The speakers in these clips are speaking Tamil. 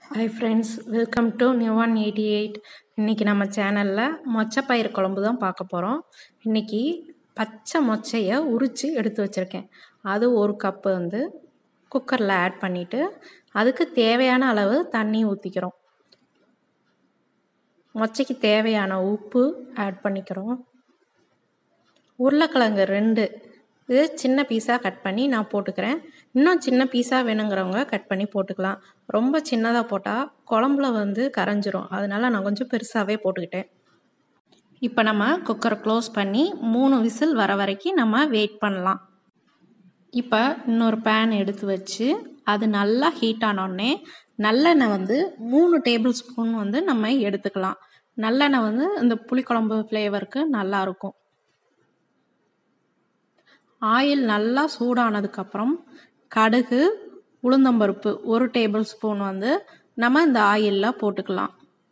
hi friends welcome to new one eighty eight இன்றைக்கி நம்ம சேனலில் மொச்சப்பயிறு குழம்பு தான் பார்க்க போகிறோம் இன்றைக்கி பச்சை மொச்சையை உரித்து எடுத்து வச்சுருக்கேன் அது ஒரு கப்பு வந்து குக்கரில் ஆட் பண்ணிவிட்டு அதுக்கு தேவையான அளவு தண்ணி ஊற்றிக்கிறோம் மொச்சைக்கு தேவையான உப்பு ஆட் பண்ணிக்கிறோம் உருளைக்கிழங்கு ரெண்டு இது சின்ன பீஸாக கட் பண்ணி நான் போட்டுக்கிறேன் இன்னும் சின்ன பீஸாக வேணுங்கிறவங்க கட் பண்ணி போட்டுக்கலாம் ரொம்ப சின்னதாக போட்டால் குழம்புல வந்து கரைஞ்சிரும் அதனால நான் கொஞ்சம் பெருசாகவே போட்டுக்கிட்டேன் இப்போ நம்ம குக்கரை க்ளோஸ் பண்ணி மூணு விசில் வர வரைக்கும் நம்ம வெயிட் பண்ணலாம் இப்போ இன்னொரு பேன் எடுத்து வச்சு அது நல்லா ஹீட் ஆனோடனே நல்லெண்ணெய் வந்து மூணு டேபிள் ஸ்பூன் வந்து நம்ம எடுத்துக்கலாம் நல்லெண்ணெய் வந்து இந்த புளிக்குழம்பு ஃப்ளேவருக்கு நல்லாயிருக்கும் ஆயில் நல்லா சூடானதுக்கப்புறம் கடுகு உளுந்தம்பருப்பு ஒரு டேபிள் ஸ்பூன் வந்து நம்ம இந்த ஆயிலில் போட்டுக்கலாம்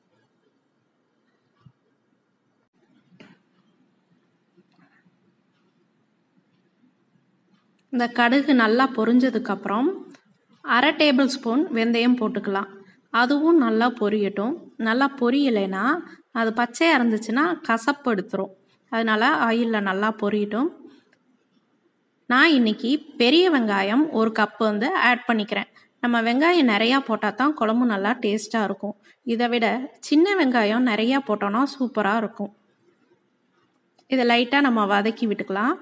இந்த கடுகு நல்லா பொரிஞ்சதுக்கப்புறம் அரை டேபிள் ஸ்பூன் வெந்தயம் போட்டுக்கலாம் அதுவும் நல்லா பொரியட்டும் நல்லா பொரியலைன்னா அது பச்சையாக இருந்துச்சுன்னா கசப்பு எடுத்துரும் அதனால் ஆயிலில் நல்லா பொரியட்டும் நான் இன்னைக்கு பெரிய வெங்காயம் ஒரு கப்பு வந்து ஆட் பண்ணிக்கிறேன் நம்ம வெங்காயம் நிறையா போட்டால் தான் குழம்பு நல்லா டேஸ்ட்டாக இருக்கும் இதை விட சின்ன வெங்காயம் நிறையா போட்டோன்னா சூப்பராக இருக்கும் இதை லைட்டாக நம்ம வதக்கி விட்டுக்கலாம்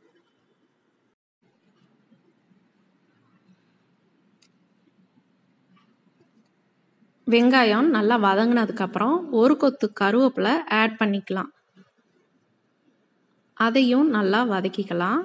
வெங்காயம் நல்லா வதங்கினதுக்கப்புறம் ஒரு கொத்து கருவேப்பிலை ஆட் பண்ணிக்கலாம் அதையும் நல்லா வதக்கிக்கலாம்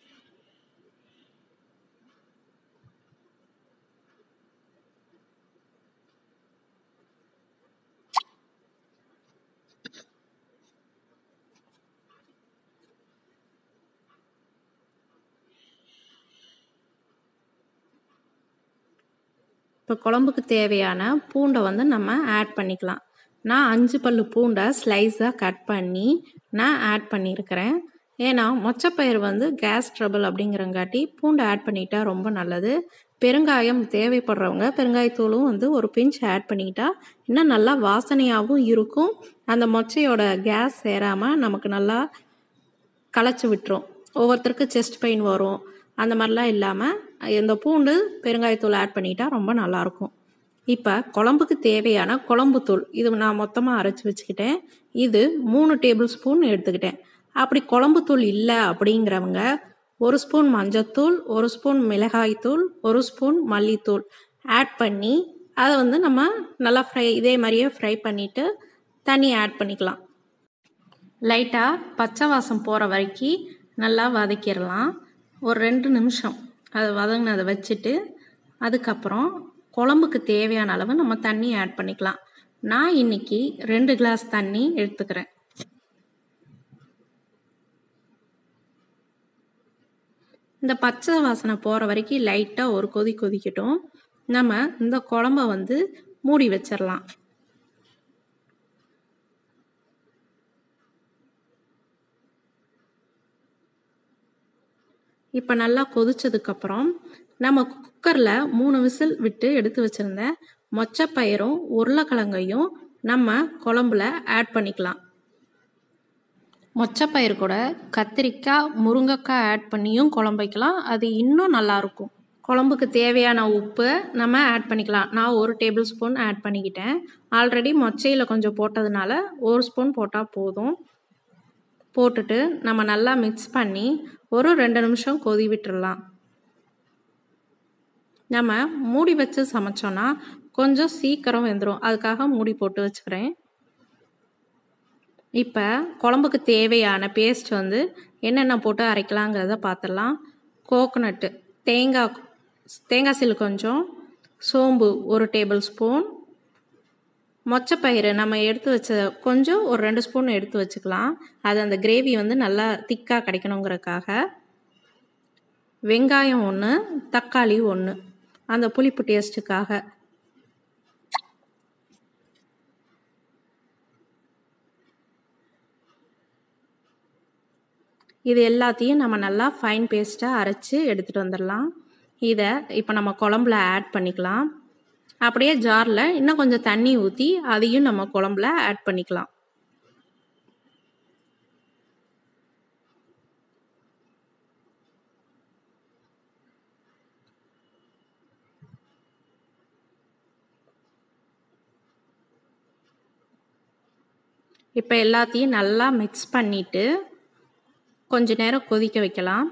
இப்போ குழம்புக்கு தேவையான பூண்டை வந்து நம்ம ஆட் பண்ணிக்கலாம் நான் அஞ்சு பல்லு பூண்டை ஸ்லைஸாக கட் பண்ணி நான் ஆட் பண்ணியிருக்கிறேன் ஏன்னா மொச்சப்பயிர் வந்து கேஸ் ட்ரபிள் அப்படிங்கிறங்காட்டி பூண்டை ஆட் பண்ணிட்டா ரொம்ப நல்லது பெருங்காயம் தேவைப்படுறவங்க பெருங்காயத்தூளும் வந்து ஒரு பிஞ்ச் ஆட் பண்ணிக்கிட்டா இன்னும் நல்லா வாசனையாகவும் இருக்கும் அந்த மொச்சையோட கேஸ் சேராமல் நமக்கு நல்லா களைச்சி விட்டுரும் ஒவ்வொருத்தருக்கு செஸ்ட் பெயின் வரும் அந்த மாதிரிலாம் இல்லாமல் இந்த பூண்டு பெருங்காயத்தூள் ஆட் பண்ணிட்டா ரொம்ப நல்லாயிருக்கும் இப்போ குழம்புக்கு தேவையான குழம்பு தூள் இது நான் மொத்தமாக அரைச்சி வச்சுக்கிட்டேன் இது மூணு டேபிள் ஸ்பூன் எடுத்துக்கிட்டேன் அப்படி குழம்பு தூள் இல்லை அப்படிங்கிறவங்க ஒரு ஸ்பூன் மஞ்சத்தூள் ஒரு ஸ்பூன் மிளகாய்த்தூள் ஒரு ஸ்பூன் மல்லித்தூள் ஆட் பண்ணி அதை வந்து நம்ம நல்லா ஃப்ரை இதே மாதிரியே ஃப்ரை பண்ணிவிட்டு தண்ணி ஆட் பண்ணிக்கலாம் லைட்டாக பச்சை வாசம் போகிற வரைக்கும் நல்லா வதக்கிடலாம் ஒரு ரெண்டு நிமிஷம் அதை வதங்கினதை வச்சுட்டு அதுக்கப்புறம் குழம்புக்கு தேவையான அளவு நம்ம தண்ணி ஆட் பண்ணிக்கலாம் நான் இன்னைக்கு ரெண்டு கிளாஸ் தண்ணி எடுத்துக்கிறேன் இந்த பச்சை வாசனை போகிற வரைக்கும் லைட்டாக ஒரு கொதி கொதிக்கட்டும் நம்ம இந்த குழம்ப வந்து மூடி வச்சிடலாம் இப்போ நல்லா கொதிச்சதுக்கப்புறம் நம்ம குக்கரில் மூணு விசில் விட்டு எடுத்து வச்சுருந்த மொச்சப்பயிரும் உருளைக்கிழங்கையும் நம்ம குழம்புல ஆட் பண்ணிக்கலாம் மொச்சப்பயிர் கூட கத்திரிக்காய் முருங்கைக்காய் ஆட் பண்ணியும் குழம்பு வைக்கலாம் அது இன்னும் நல்லாயிருக்கும் குழம்புக்கு தேவையான உப்பு நம்ம ஆட் பண்ணிக்கலாம் நான் ஒரு டேபிள் ஸ்பூன் ஆட் பண்ணிக்கிட்டேன் ஆல்ரெடி மொச்சையில் கொஞ்சம் போட்டதுனால ஒரு ஸ்பூன் போட்டால் போதும் போட்டுட்டு நம்ம நல்லா மிக்ஸ் பண்ணி ஒரு ரெண்டு நிமிஷம் கொதி விட்டுடலாம் நம்ம மூடி வச்சு சமைச்சோன்னா கொஞ்சம் சீக்கிரம் வெந்துடும் அதுக்காக மூடி போட்டு வச்சுக்கிறேன் இப்போ குழம்புக்கு தேவையான பேஸ்ட் வந்து என்னென்ன போட்டு அரைக்கலாங்கிறத பார்த்துடலாம் கோகோனட்டு தேங்காய் தேங்காய் சீல் கொஞ்சம் சோம்பு ஒரு டேபிள் ஸ்பூன் மொச்சப்பயிறு நம்ம எடுத்து வச்ச கொஞ்சம் ஒரு ரெண்டு ஸ்பூன் எடுத்து வச்சுக்கலாம் அது அந்த கிரேவி வந்து நல்லா திக்காக கிடைக்கணுங்கிறக்காக வெங்காயம் ஒன்று தக்காளி ஒன்று அந்த புளிப்பு டேஸ்ட்டுக்காக இது எல்லாத்தையும் நம்ம நல்லா ஃபைன் பேஸ்ட்டாக அரைச்சி எடுத்துகிட்டு வந்துடலாம் இதை இப்போ நம்ம குழம்புல ஆட் பண்ணிக்கலாம் அப்படியே ஜாரில் இன்னும் கொஞ்சம் தண்ணி ஊற்றி அதையும் நம்ம குழம்புல ஆட் பண்ணிக்கலாம் இப்போ எல்லாத்தையும் நல்லா மிக்ஸ் பண்ணிவிட்டு கொஞ்ச நேரம் கொதிக்க வைக்கலாம்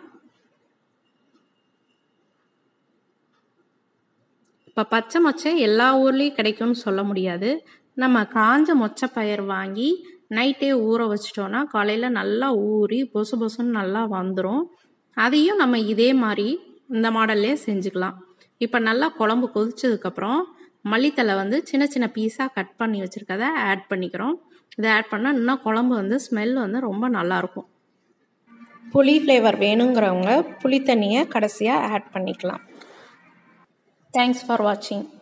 இப்போ பச்சை மொச்சை எல்லா ஊர்லேயும் கிடைக்கும்னு சொல்ல முடியாது நம்ம காஞ்ச மொச்சை பயிர் வாங்கி நைட்டே ஊற வச்சிட்டோன்னா காலையில் நல்லா ஊறி பொசு பொசுன்னு நல்லா வந்துடும் அதையும் நம்ம இதே மாதிரி இந்த மாடல்லே செஞ்சுக்கலாம் இப்போ நல்லா குழம்பு கொதிச்சதுக்கப்புறம் மல்லித்தலை வந்து சின்ன சின்ன பீஸாக கட் பண்ணி வச்சுருக்கத ஆட் பண்ணிக்கிறோம் இதை ஆட் பண்ணால் இன்னும் குழம்பு வந்து ஸ்மெல் வந்து ரொம்ப நல்லாயிருக்கும் புளி ஃப்ளேவர் வேணுங்கிறவங்க புளி தண்ணியை கடைசியாக ஆட் பண்ணிக்கலாம் தேங்க்ஸ் ஃபார் வாட்சிங்